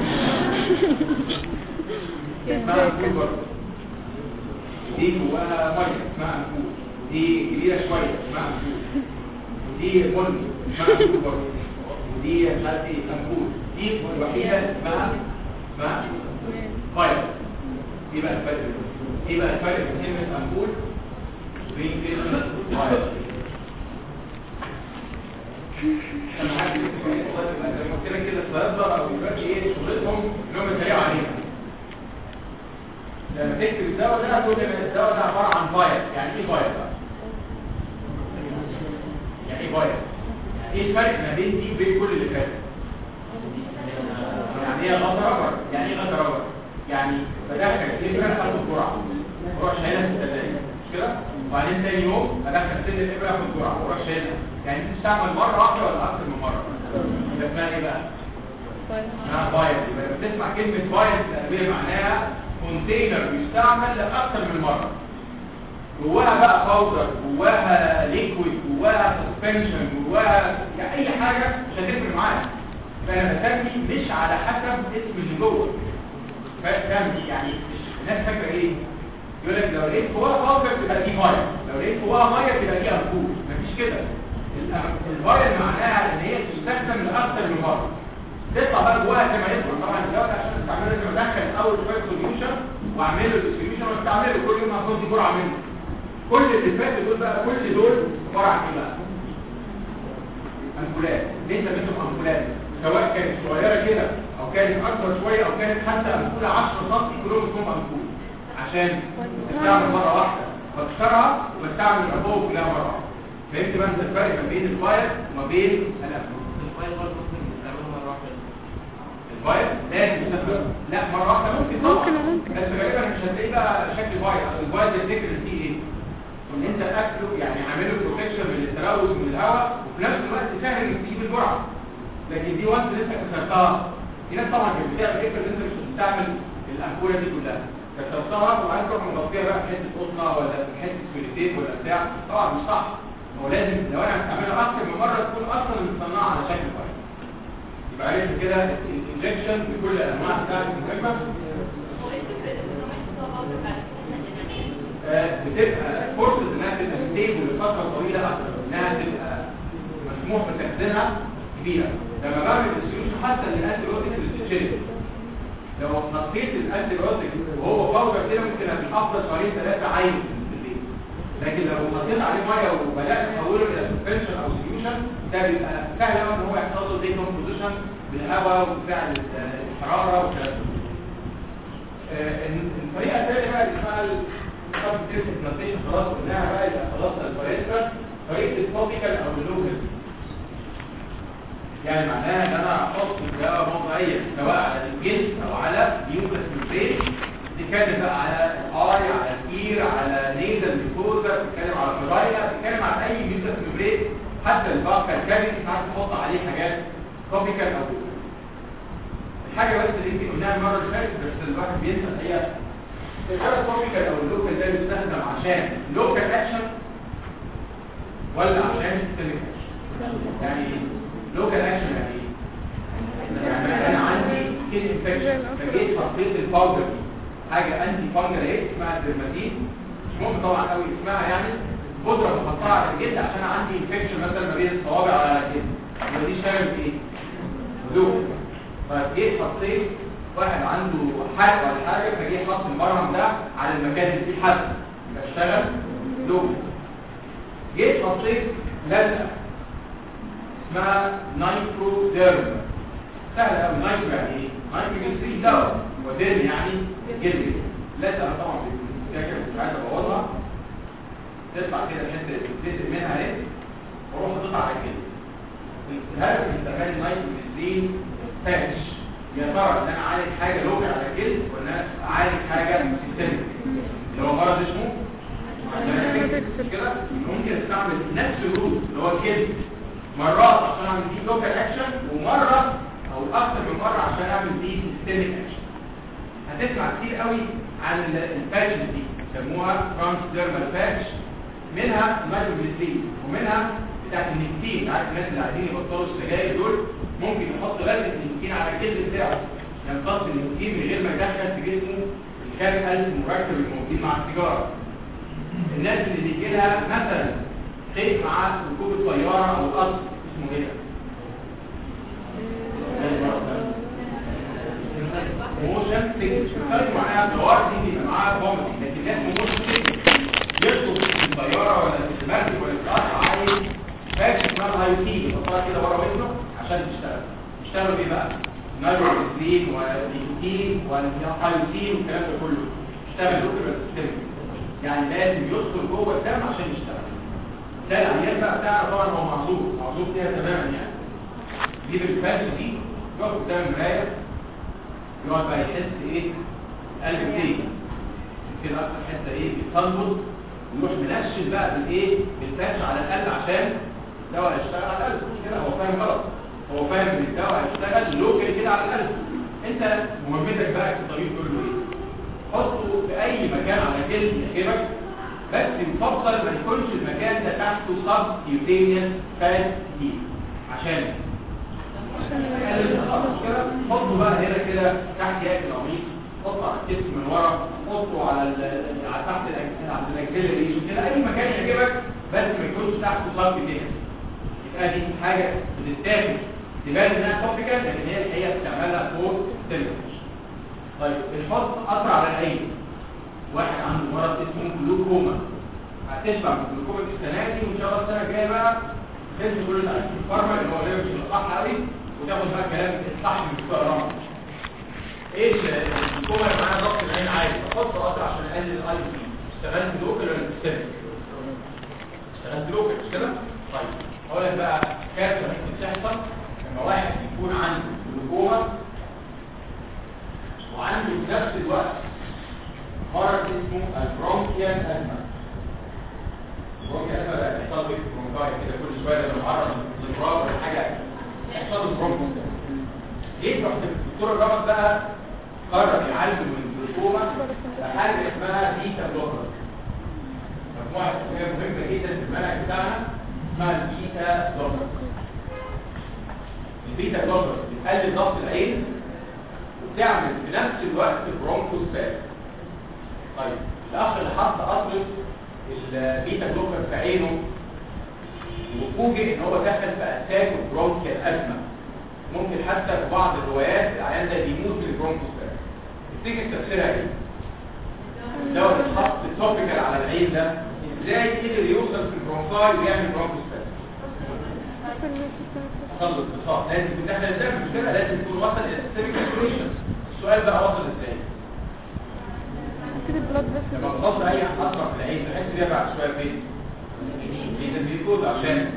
اسمها انفوق برضه دي جواها ميه اسمها انفوق دي كبيره شويه اسمها انفوق ودي بني اسمها انفوق برضه ودي مش عارف ايه انفوق دي الوحيده اسمها اسمها فاير ايه بقى الفرق ايه بقى الفرق بين كلمه انفوق وبين كلمه فاير انا عارف زي ما قلت لك كده الصيادله او دلوقتي ايه شغلتهم انهم يتريقوا علينا لما تكتب الدواء ده تقول ان الدواء ده عباره عن فاير يعني ايه فاير بقى يعني ايه فاير يعني ايه الفرق ما بين دي وبين كل اللي فات يعني ايه غطا ربر يعني ايه غطا ربر يعني بدخل الابره اخد جرعه واروح شايلها في الثلاجه مش كده وبعدين ثاني يوم ادخل سن الابره اخد جرعه واروح شايلها يعني دي بتستعمل مره واحده ولا اكتر من مره ده اسمها ايه بقى اسمها فاير يبقى لما تسمع كلمه فاير التربيه معناها كونتينر بيستعمل لاكثر من مره جواها بقى باودر جواها ليكويد جواها سسبنشن جواها يعني اي حاجه مش هتفرق معايا فانا بسمي مش على حسب اسم اللي جوه فاهم يعني الناس فاكره ايه يقول لك لو لقيت جواها باودر تبقى دي ميه لو لقيت جواها ميه تبقى دي انفوس مفيش كده الفاير معناها ان هي تستخدم لاكثر من مره تطلع بقى جواها كما يدخل طبعا الدواء عشان تستعمله لازم ادخل اول شويه سوليوشن واعمل له ديستريبيوشن واستعمله كل يوم هاخد دي جرعه منه كل اللي فات دول بقى كل دول عباره عن ايه بقى؟ انفولات ليه سميتهم انفولات؟ سواء كانت صغيره كده او كانت اكبر شويه او كانت حتى انفوله 10 سم كلهم اسمهم انفول عشان تستعمل مره واحده بكسرها وبستعمل الابوه كلها مره واحده فهمت بقى انت الفرق ما بين الفاير وما بين الانفول الفاير لازم يستخدم لا مره واحده ممكن طبعا ممكن وممكن. بس غالبا مش هتلاقيه بقى شكل فاير اصل الفاير ده الفكره فيه ايه ان انت اكله يعني عامله بروتكشن من التلوث من الهواء وفي نفس الوقت سهل انك تجيب الجرعه لكن دي وانت لسه كسرتها في ناس طبعا كانت بتعمل ايه ان انت مش هتستعمل الانفوله دي كلها كسرتها وبعدين تروح مغطيها بقى في حته قطنه ولا في حته سوليتيت ولا بتاع طبعا مش صح هو لازم لو انا هستعملها اكتر من مره تكون اصلا متصنعه على شكل فاير يبقى عرفت كده الانجكشن بكل الانواع بتاعته مهمه آه، بتبقى فرصه انها تبقى ستيبل لفتره طويله اكتر انها تبقى مسموح بتخزينها كبيره لما بعمل السيوش حتى الانتيبيوتيك اللي بتتشرب لو نقيت الانتيبيوتيك وهو باودر كده ممكن افضل شهرين ثلاثه عايز في البيت لكن لو حطيت عليه ميه وبدات تحوله الى سسبنشن او سوليوشن ده بيبقى سهل قوي ان هو يحصل له دي كومبوزيشن بالهواء وبفعل الحراره والكلام ده آه، الطريقه الثانيه بقى اللي اسمها السبستيت بلانتيشن خلاص قلناها بقى يبقى خلصنا الباريسترا طريقه التوبيكال او اللوكال يعني معناها ان انا احط الدواء موضعيا سواء على الجلد او على يوكس ميوزيت تتكلم بقى على الاي على الاير على نيزل ميكوزا تتكلم على الفرايلا تتكلم على اي يوكس ميوزيت حتى الباكر كاري ساعات تحط عليه حاجات توبيكال او local. الحاجه بس اللي يمكن قلناها المره اللي فاتت بس الواحد بينسى هي الحاجه التوبيكال او اللوكال ده بيستخدم عشان لوكال اكشن ولا عشان سيستميك اكشن يعني لوكال اكشن يعني ايه يعني انا عندي سكين انفكشن فجيت حطيت الباودر دي حاجه انتي فانجل ايه اسمها درماتين مش مهم طبعا قوي اسمها يعني بودره بحطها على الجلد عشان عندي انفكشن مثلا ما بين الصوابع على الجلد يبقى دي اشتغلت ايه؟ لوكال فجيت حطيت واحد عنده حرق ولا حاجه فجيت حط المرهم ده على المكان اللي فيه حرق يبقى اشتغل لوكال جيت حطيت لزقه اسمها نايترو ديرم سهل قوي نايترو يعني ايه؟ نايترو جنسي دواء وديرمي يعني جلد لا انا طبعا فاكر مش عايز ابوظها تطلع كده الحته اللي بتتقل منها اهي واروح احطها على الجلد الهدف من استعمال النايتروجين باتش يا ترى ان انا عالج حاجه لوكال على الجلد ولا انا عالج حاجه سيستميك اللي هو مرض اسمه مش كده ممكن استعمل نفس الروت اللي هو الجلد مرات عشان اعمل فيه لوكال اكشن ومره او اكثر من مره عشان اعمل فيه سيستميك اكشن هتسمع كتير قوي عن الباتش دي يسموها ترانسديرمال باتش منها المايكروجليسين ومنها بتاعت النيكتين عارف الناس اللي عايزين يبطلوا السجاير دول ممكن يحط لزقه النيكتين على الجلد بتاعه يمتص النيكتين من غير ما يدخل في جسمه الكام ألف مركب الموجودين مع السيجاره الناس اللي بيجي لها مثلا خيط مع ركوب الطياره او القطر اسمه ايه موشن سيكنس بتتكلم معناها الدوار دي بيبقى معاها فومتنج لكن الناس موشن سيكنس يركب في الطياره ولا في المركب ولا في القطر عايز باكس اسمها اي تي يحطها كده ورا ودنه عشان تشتغل يشتغلوا ايه بقى؟ نيتروجليسين ونيكوتين والهايوتين والكلام ده كله يشتغل لوكال سيستم يعني لازم يدخل جوه الدم عشان يشتغل ده العيان بقى بتاعنا طبعا هو معذور معذور فيها تماما يعني يجيب الفاش دي يقف قدام المرايه يقعد بقى يحس ايه قلب ايه كده اكتر حته ايه بيتنبض ويروح منشل بقى بالايه بالفاش على القلب عشان الدواء يشتغل على القلب مش كده هو فاهم غلط هو فاهم ان الدواء هيشتغل لوكال كده على القلب انت مهمتك بقى في الطريق تقول له ايه حطه في اي مكان على جلد يعجبك بس يفضل ما يكونش المكان ده تحته سب كيوتينيوس فات دي عشان حطه بقى هنا كده تحت ياك القميص حطه على الكتف من ورا حطه على على تحت على الاكسلري كده اي مكان يعجبك بس ما يكونش تحته سب كيوتينيوس يبقى دي حاجه بتتاخد تبان انها توبيكال لكن هي الحقيقه بتعملها فور ستيمولس طيب الحط قطر على العين واحد عنده مرض اسمه جلوكوما هتشبع من الجلوكوما دي السنه دي وان شاء الله السنه الجايه بقى تنزل كل اللي في الفارما اللي هو غير مش الصح قوي وتاخد بقى كلام الصح من بتوع الرمل ايه الجلوكوما اللي معاها ضغط العين عالي بحط قطر عشان اقلل الاي بي اشتغلت لوكال ولا سيستمك اشتغلت لوكال مش كده طيب هقول لك بقى كارثه ممكن تحصل لما واحد يكون عنده جلوكوما وعنده في نفس الوقت مرض اسمه البرونكيال أزمة البرونكيال أزمة ده يحصل في البرونكاية كده كل شوية لما يعرض للإضراب ولا حاجة يحصل له برونكيال جيت رحت الدكتور الرمض بقى قرر يعالجه من الجلوكوما بحاجة اسمها بيتا بلوكر مجموعة أدوية مهمة جدا في المنهج بتاعنا اسمها البيتا بلوكر البيتا بلوكر بتقلل ضغط العين وتعمل في نفس الوقت برونكوسباز طيب الاخ اللي حط اطرف البيتا بلوكر في عينه وفوجئ ان هو دخل في اتاك برونكيال ازمه ممكن حتى في بعض الروايات العيان ده بيموت من البرونكوسباز تفتكر تفسيرها ايه؟ الدواء اللي اتحط توبيكال على العين ده ازاي قدر يوصل في البرونكاي ويعمل برونكوسباز؟ حصل له اتصال لازم يكون داخل الدم مش كده لازم يكون وصل الى سيستميك سيركيوليشن السؤال بقى وصل ازاي؟ لما بتحط اي اثر في العين تحس بيها بعد شويه فين؟ في البيكوز عشان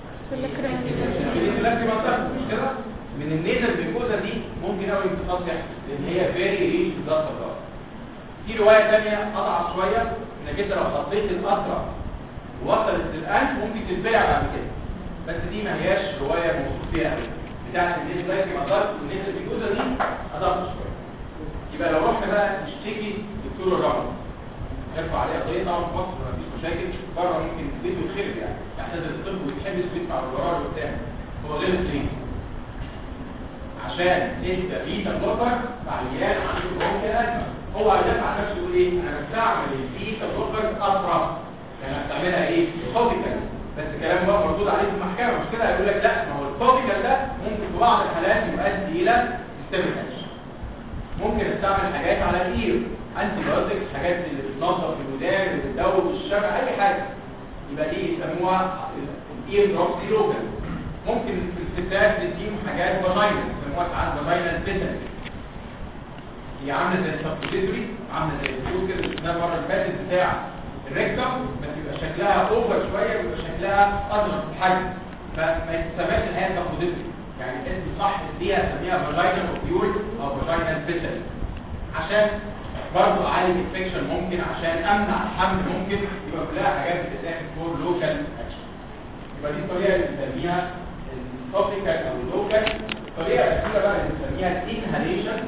مش كده؟ من النيزل بيكوزا دي ممكن قوي امتصاص يحصل لان هي فيري ريش ضغط الضغط في روايه ثانيه اضعف شويه انك انت لو حطيت القطره ووصلت للقلب ممكن تتباع بعد كده بس دي ما هياش روايه موثوق فيها قوي بتاعت النيزل لايك ما ضغط النيزل بيكوزا دي اضعف شويه يبقى لو رحنا بقى نشتكي دكتور الرمل يرفع عليه قضيه طبعا في مصر ما فيش مشاكل بره ممكن البيت يتخرب يعني يحتاج الطب ويتحبس ويدفع الضرار وبتاع هو غير الكلينيك عشان انت بيتا بلوكر عيان عنده برونكيال ازمه هو هيدافع عن نفسه يقول ايه انا بستعمل البيتا بلوكر اطرف يعني هستعملها ايه توبيكال بس كلام بقى مردود عليه في المحكمه مش كده هيقول لك لا ما هو التوبيكال ده ممكن في بعض الحالات يؤدي الى سيستميك ممكن استعمل حاجات على الاير انتي بايوتكس حاجات اللي بتنظف الودان اللي بتدوب الشمع اي حاجه يبقى دي يسموها الاير دروبسي لوكال ممكن في الستات نديهم حاجات فاجينا يسموها ساعات فاجينا بيتن هي عامله زي السبوزيتوري عامله زي الفلوس كده اللي شفناها المره اللي فاتت بتاع الريكتم بس يبقى شكلها اوفر شويه ويبقى شكلها اصغر في الحجم فما تسماش ان هي سبوزيتوري يعني الاسم صح ليها سميها فاجينا اوبيول او فاجينا فيسل عشان برضه اعالج انفكشن ممكن عشان امنع الحمل ممكن يبقى كلها حاجات بتتاخد فور لوكال اكشن يبقى دي الطريقه اللي بنسميها التوبيكال او اللوكال الطريقه الاخيره بقى اللي بنسميها الانهاليشن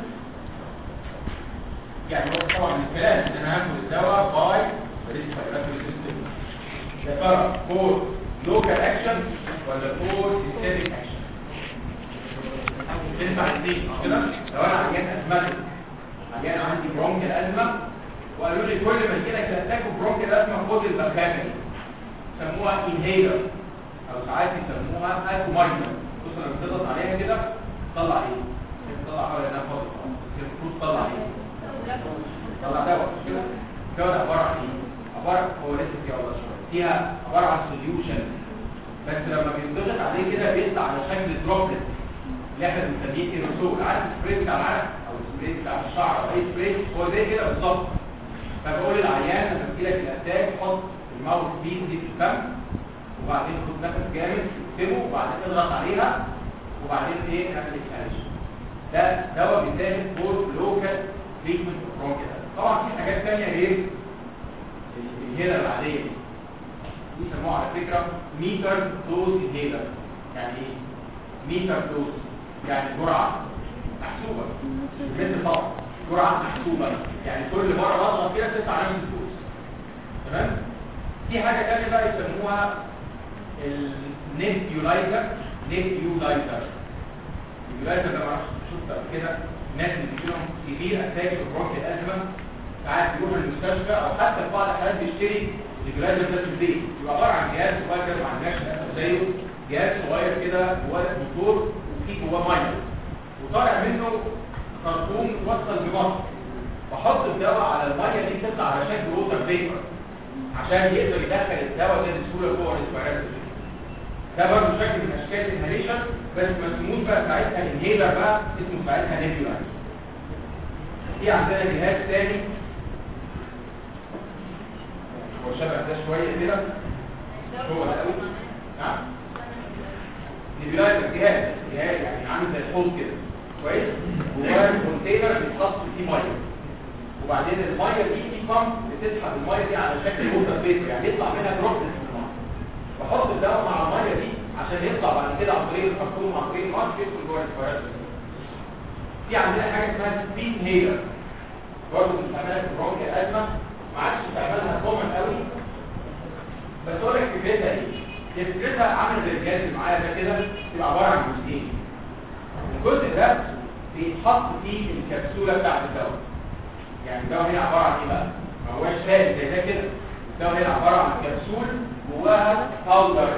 يعني هو طبعا الكلام ان انا هاخد الدواء باي ريسبيراتوري سيستم يا ترى فور لوكال اكشن ولا فور سيستميك اكشن تنفع الاثنين مش كده لو انا عيان ازمه عيان عندي برونكيال ازمه وقالوا لي كل ما يجي لك تاكل برونكيال ازمه خد البخاخه دي سموها انهيلر او ساعات يسموها اكومايزر بص لما تضغط عليها كده تطلع ايه تطلع حوالي انها فاضيه المفروض تطلع ايه طلع دواء مش كده الدواء ده عباره عن ايه عباره هو لسه فيها والله شويه فيها عباره عن سوليوشن بس لما بيتضغط عليه كده بيطلع على شكل دروبلت اللي احنا بنسميه ايروسول عارف السبراي بتاع العرق او السبراي بتاع الشعر او اي سبراي هو زي كده بالظبط فبقول للعيان لما تجيلك الاتاك حط الماوس بيس دي في الفم وبعدين خد نفس جامد اكتبه وبعدين اضغط عليها وبعدين ايه نعمل اكساليشن ده دواء بيتاخد فور لوكال تريتمنت برونكيال طبعا في حاجات ثانيه غير الهيلر العاديه دي بيسموها على فكره ميتر دوز انهيلر يعني ايه ميتر دوز يعني جرعه محسوبه مثل طبعا جرعه محسوبه يعني كل مره بضغط فيها تطلع نفس الدوز تمام في حاجه ثانيه بقى يسموها النيبيولايزر نيبيولايزر النيبيولايزر ده معرفش شفت قبل كده الناس اللي بيجيلهم كبير اتاك في برونكيال ازمه ساعات بيروحوا المستشفى او حتى في بعض الحالات بيشتري النيبيولايزر ده في البيت يبقى عباره عن جهاز صغير كده ما عندناش زيه جهاز صغير كده جواه موتور وفيه جواه ميه وطالع منه خرطوم وصل بمصر بحط الدواء على الميه دي تطلع على شكل ووتر فيبر عشان يقدر يدخل الدواء ده بسهوله جوه الريسبيراتوري ده برضه شكل من اشكال الانهاليشن بس مسموش بقى ساعتها انهيلر بقى اسمه ساعتها نيبيولايزر في عندنا جهاز تاني هو شبه ده شويه كده هو ده قوي نعم نيبيولايزر جهاز جهاز يعني عامل زي الحوض كده كويس جواه كونتينر بيتحط فيه ميه وبعدين الميه دي في بامب بتسحب الميه دي على شكل ووتر فيبر يعني يطلع منها دروبلت في الميه بحط الدواء مع الميه دي عشان يطلع بعد كده عن طريق الخرطوم عن طريق الماسك يدخل جوه الفيروس في عندنا حاجه اسمها سبين هيلر برضه بنستعملها في برونكيال ازمه ما عادش بستعملها كومن قوي بس اقول لك فكرتها ايه هي فكرتها عامله زي الجهاز اللي معايا ده كده بيبقى عباره عن جزئين الجزء ده بيتحط فيه الكبسوله بتاعت الدواء يعني الدواء هنا عباره عن ايه بقى ما هوش ثابت زي ده كده الدواء هنا عباره عن كبسول جواها باودر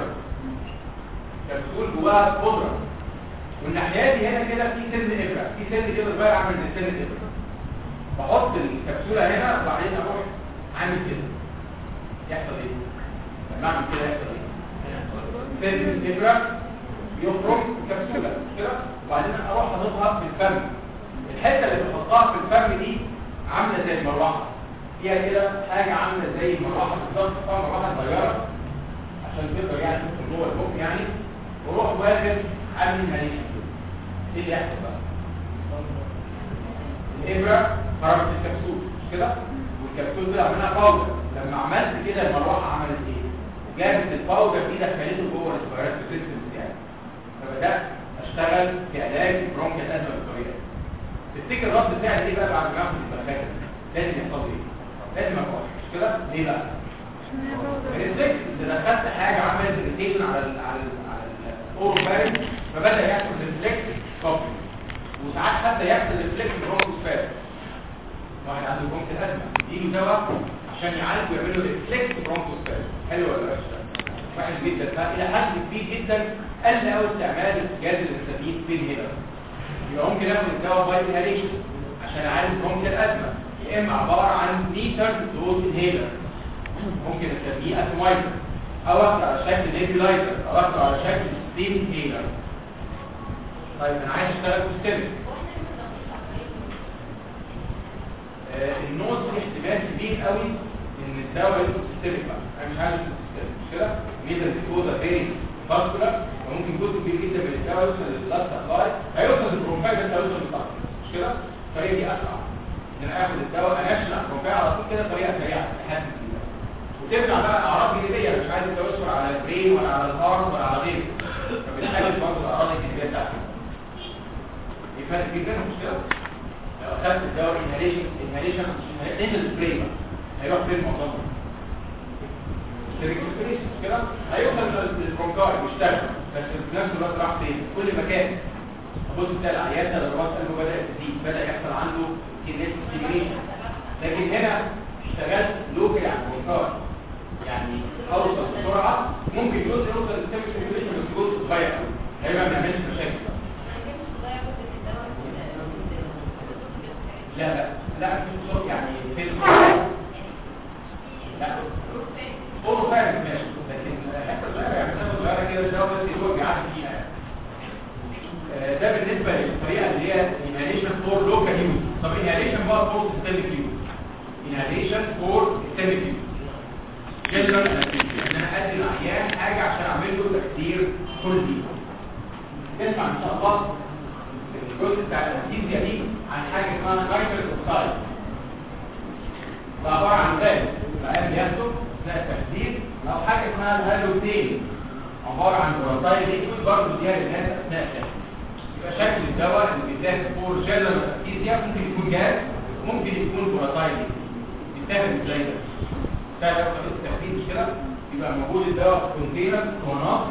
كبسول جواها بودره والناحيه دي هنا كده في سن ابره في سن كده صغير عامل زي سن ابره بحط الكبسوله هنا وبعدين اروح عامل كده يحصل ايه لما اعمل كده يحصل ايه سن الابره يخرج الكبسوله كده وبعدين اروح احطها في الفم الحته اللي بحطها في الفم دي عامله زي المروحه فيها كده حاجه عامله زي المروحه بالظبط طبعا مروحه صغيره عشان تقدر يعني تدخل جوه البوك يعني وروح واخد عامل ماليش ايه اللي يحصل بقى الابره خرجت الكبسول مش كده والكبسول دي عملها باودر لما عملت كده المروحه عملت ايه جابت الباودر دي دخلته جوه السبيرات سيستم بتاعي فبدات اشتغل في علاج برونكيال ازمه بالطريقه دي تفتكر الرد بتاعي ايه بقى بعد ما اخد البخاخه لازم يحصل ايه لازم اقف مش كده ليه بقى الريفلكس اذا دخلت حاجه عملت ريتيشن على ال على ال على الاورو بارد فبدا يحصل ريفلكس كوبي وساعات حتى يحصل ريفلكس برونكوسباز واحد عنده برونكيال ازمه يديله دواء عشان يعالج ويعمل له ريفلكس برونكوسباز حلو ولا وحش وحش جدا فالى حد كبير جدا قل قوي استعمال الجهاز اللي بنسميه بين هيلر يبقى ممكن اخد الدواء باي انهاليشن عشان اعالج برونكيال ازمه يا اما عباره عن ميتر دوز انهيلر ممكن نسميه اتمايزر او اخده على شكل نيبيولايزر او اخده على شكل ستيم انهيلر طيب انا عايز اشتغل سيستمك آه، النوز في احتمال كبير قوي ان الدواء يدخل سيستميك بقى انا مش عارف السيستميك مش كده ميزه الكوزا فيري فاسكولار فممكن جزء كبير جدا من الدواء يوصل للبلاد سبلاي هيوصل للبرونكاي بس هيوصل للبلاد مش كده الطريقه دي اسرع ان انا اخد الدواء انشن على البرونكاي على طول كده طريقه سريعه لحد كده وتمنع بقى اعراض جانبيه أنا مش عايز الدواء يدخل على البرين ولا على الهارت ولا على غيره فبتقلل برضه الاعراض الجانبيه بتاعتها دي فرق كبير مش كده لو اخدت الدواء انهاليشن انهاليشن مش انهاليشن سبراي بقى هيروح فين معظمه سيريك سبريس مش كده هيوصل للبرونكاي ويشتغل بس في نفس الوقت راح فين كل مكان تبص تلاقي العيان ده ضربات قلبه بدات تزيد بدا يحصل عنده كينيس ستيميشن لكن هنا اشتغلت لوكال على البرونكاي يعني اوصل بسرعه ممكن جزء يوصل للسيريك سبريس بس جزء صغير قوي هيبقى ما يعملش مشاكل لا لا لا في صوت يعني في لا قولوا فعلا ماشي لكن حتى صغيرة يعني حتى صغيرة كده الدواء بس هو بيعدي فيها آه، ده بالنسبة للطريقة اللي هي inhalation for local use طب inhalation بقى for systemic use inhalation for systemic use general anesthesia ان انا ادي العيان حاجة عشان اعمل له تكسير كلي نسمع ان شاء الله الجزء بتاع الانستيزيا دي عن حاجة اسمها نايتريك اوكسايد ده عبارة عن ذلك العيان بياخده اثناء التخدير او حاجه اسمها الهالوتين عباره عن بروتايل ليكويد برضه دي للناس اثناء التخدير يبقى شكل الدواء اللي بيتاخد فور جنرال انستيزيا ممكن يكون جاز ممكن يكون بروتايل بيتاخد ازاي ده ده لو خدت التخدير مش كده يبقى موجود الدواء في كونتينر كونات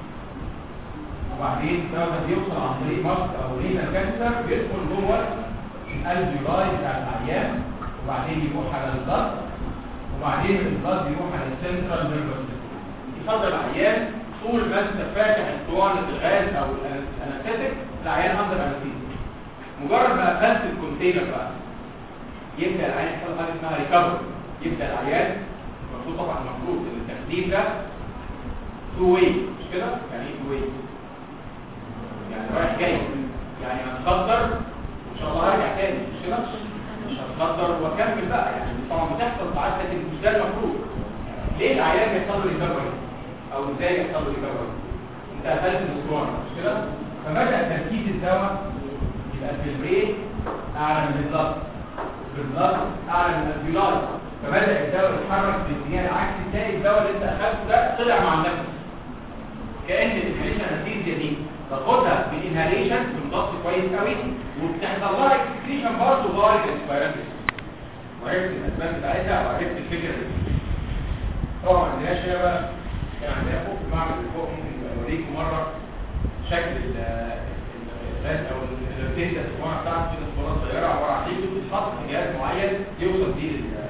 وبعدين الدواء ده بيوصل عن طريق ماسك او رينا كانسر بيدخل جوه الالفيولاي بتاع العيان وبعدين يروح على الضغط وبعدين البلاد يروح على السنترال نيرفس يفضل العيان طول ما انت فاتح اسطوانه الغاز او الانستيك العيان اندر انستيزيا مجرد ما قفلت الكونتينر بقى يبدا العيان يحصل حاجه اسمها ريكفري يبدا العيان المفروض طبعا المفروض ان التخدير ده تو واي مش كده يعني ايه تو واي يعني رايح جاي يعني هنخدر وان شاء الله هرجع تاني مش كده مش هتقدر واكمل بقى يعني طبعا بتحصل ساعات لكن مش ده المفروض ليه العيان بيحصل له ريكفري او ازاي يحصل له ريكفري انت قفلت الاسطوانه مش كده فبدا تركيز الدواء يبقى في البرين اعلى من الضغط في الضغط اعلى من الفيلاي فبدا الدواء يتحرك باتجاه العكس تلاقي الدواء اللي انت اخذته ده طلع مع النفس كان الانهاليشن انستيزيا دي باخدها بالانهاليشن بنضغط كويس قوي وبتحصل لها اكسكريشن برضه ضارب الاسبيرانتس وعرفت الاسباب بتاعتها وعرفت الفكره دي طبعا ما عندناش هنا بقى كان عندنا فوق في المعمل اللي فوق ممكن اوريكم مره شكل الغاز او الارتيزيا الاسطوانه بتاعته كده اسطوانه صغيره عباره عن ليكويد بتتحط في جهاز معين يوصل بيه لل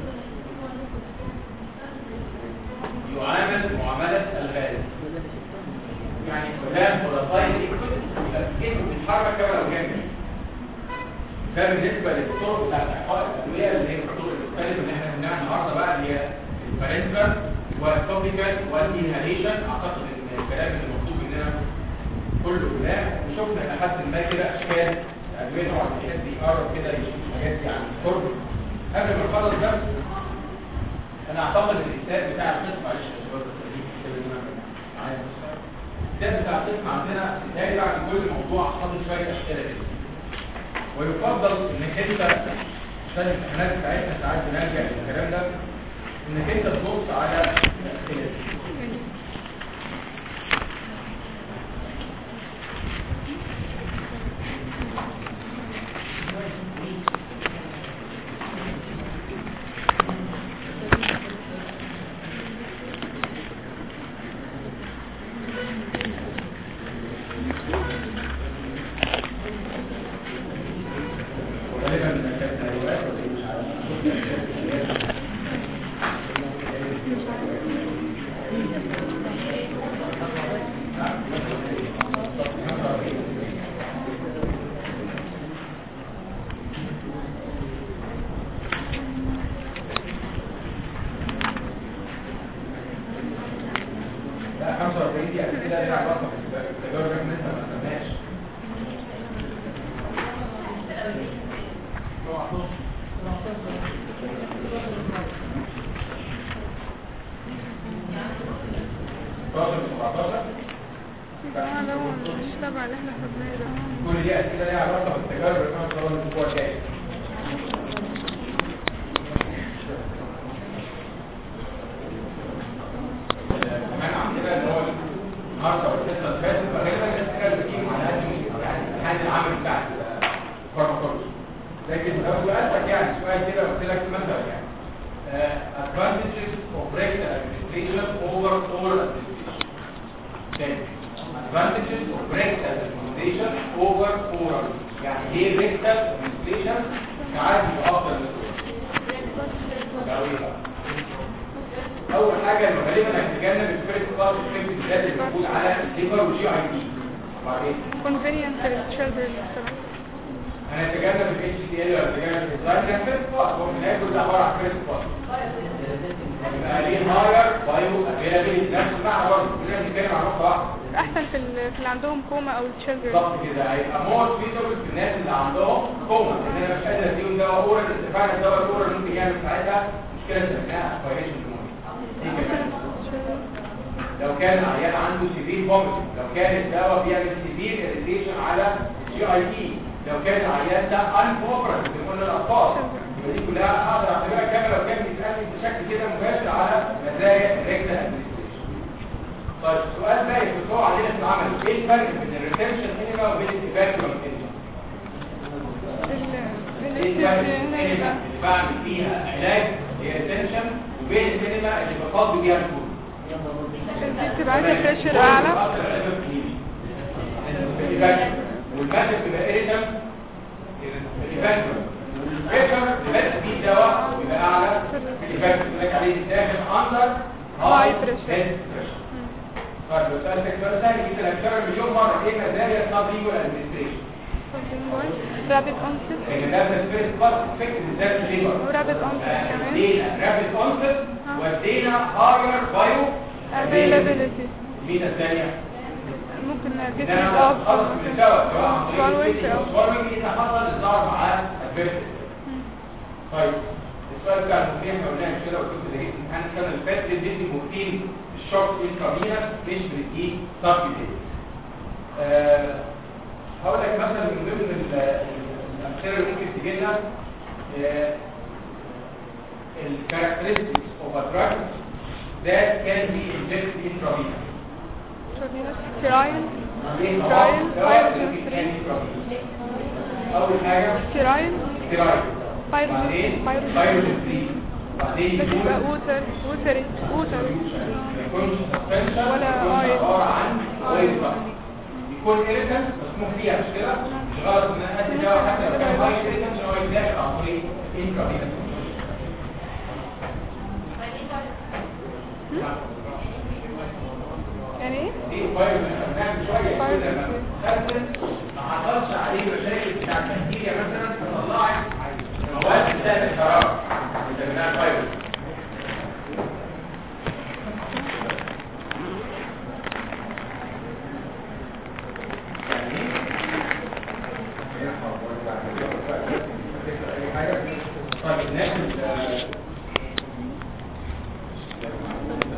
يعامل معامله الغاز يعني فلان فلاتاين ليكويد يبقى كأنه بيتحرك كما لو كان ده بالنسبه للطرق بتاعت احقاء الادويه اللي هي الطرق المختلفه اللي احنا بنعملها النهارده بقى اللي هي البارنتال والتوبيكال والانهاليشن اعتقد ان الكلام اللي مكتوب مننا كله كلام وشفنا الى حد ما كده اشكال الادويه طبعا بيحب يقرب كده يشوف الحاجات دي عن القرب قبل ما نخلص ده انا اعتقد الكتاب بتاع القسم معلش يا شباب بس دي الكتاب اللي انا عايز الكتاب بتاع القسم عندنا بتهيألي بعد كل موضوع حاطط شويه اشكال كده ويفضل انك انت عشان الامتحانات بتاعتنا ساعات بنرجع للكلام ده انك انت تبص على الاسئله دي وغالبا كانت روايات ولا إيه مش عارف لا 45 دي قبل كده ليها علاقه بالتجارب اللي لسه ما خدناش كل دي اسئله ليها علاقه بالتجارب اللي كانت طبعا الاسبوع الجاي كمان عندنا اللي هو النهارده والحصه اللي فاتت فغالبا الاسئله اللي بتيجي على قد يعني الامتحان العملي بتاع الفارماكولوجي لكن لو سالتك يعني سؤال كده قلت لك مثلا يعني uh, advantages of rectal administration over oral administration. Then, advantages of rectal administration over oral. يعني ايه rectal administration ساعات بيبقى افضل من oral. ايه بقى؟ اول حاجه انه غالبا هتتجنب الفيرست كلاس افكت بالذات اللي موجود على الليفر والجي اي دي. وبعدين convenient children مثلا هنتجنب الاتش دي ال وهنتجنب الديزاين ده فيرست كلاس هو في النهايه كل ده عباره عن فيرست كلاس. يبقى ليه هاير بايو افيلابيلتي نفس المعنى برضه كلنا بنتكلم عن نقطه واحده احسن في ال- في اللي عندهم كوما او الchildren بالظبط كده هيبقى مور سويتبل في الناس اللي عندهم كوما لان انا مش قادر اديهم دواء اورال اتفقنا الدواء الاورال ممكن يعمل ساعتها مشكله سميناها اسبيريشن دي كمان لو كان العيان عنده سيفير فوميتنج لو كان الدواء بيعمل سيفير اريتيشن على الجي اي تي لو كان العيان ده انفوبرنت بنقول للاطفال يبقى دي كلها اقدر اعتبرها كامله لو كان بيتقدم بشكل كده مباشر على مزايا الريكتا ادمنستريشن طيب السؤال بقى يبقى هو علينا في العمل ايه الفرق بين الريتنشن انيما وبين الايفاكيوم انيما ال- ايه ال- الفرق ال- بين هنا الانيما يبقى اللي بعمل فيها علاج هي ريتنشن وبين الانيما اللي بقضي بيها الكل دي بتبقى عايزة بريشر اعلى والمادة بتبقى ايريتم الايفاكتور البريشر بيبقى فيه دواء بيبقى اعلى الايفاكتور لك عليه داخل اندر High pressure. طيب لو سألتك سؤال ثاني جيت لك مليون مرة ايه مزايا السب ليجو ادمنستريشن رابid onset لان ده الفيرست بارت افكت بالذات الليبر ورابد onset كمان ادينا رابid اونست وادينا هاير بايو availability مين الثانية؟ ممكن ده جسم انا يتقف خلص من الدواء سواء عن طريق سوالويت الفيديو او او سوالويت اذا حصل الظهر معاه ادفيرس طيب السؤال بتاع المورفين احنا قلناه مش كده قلت لكم ده جبت امتحان السنه اللي فاتت بندي مورفين الشوك انترافينس مش بنديه سبستيتيوت أه هقول لك مثلا من ضمن ال- الامثله اللي ممكن تجي لنا الكاركترستكس اوف ا دراج that can be injected intravenous sterile ليه؟ Sterile, دواء pyrogen ممكن free. كان intravenous. اول حاجه sterile ستيرايد Pyrogen- بعدين pyrogen. بايروجين فري بعدين بس يكون يبقى ووتر ووتري ووتر ما يكونش سسبنشن ولا يكون oil. عباره عن اويل oil. بس يكون ايريتنت مسموح فيها مش كده مش غلط ان انا ادي دواء حتى لو كان هاي ايريتنت ان هو يتداخل عن طريق انترافينوس يعني ايه؟ دي فايروس خدناها من شويه فايروس. كده لما خدت ما حصلش عليه مشاكل بتاع البكتيريا مثلا فطلعت مواد بتاعت الحراره بنسميها فايروس طيب الناس ال-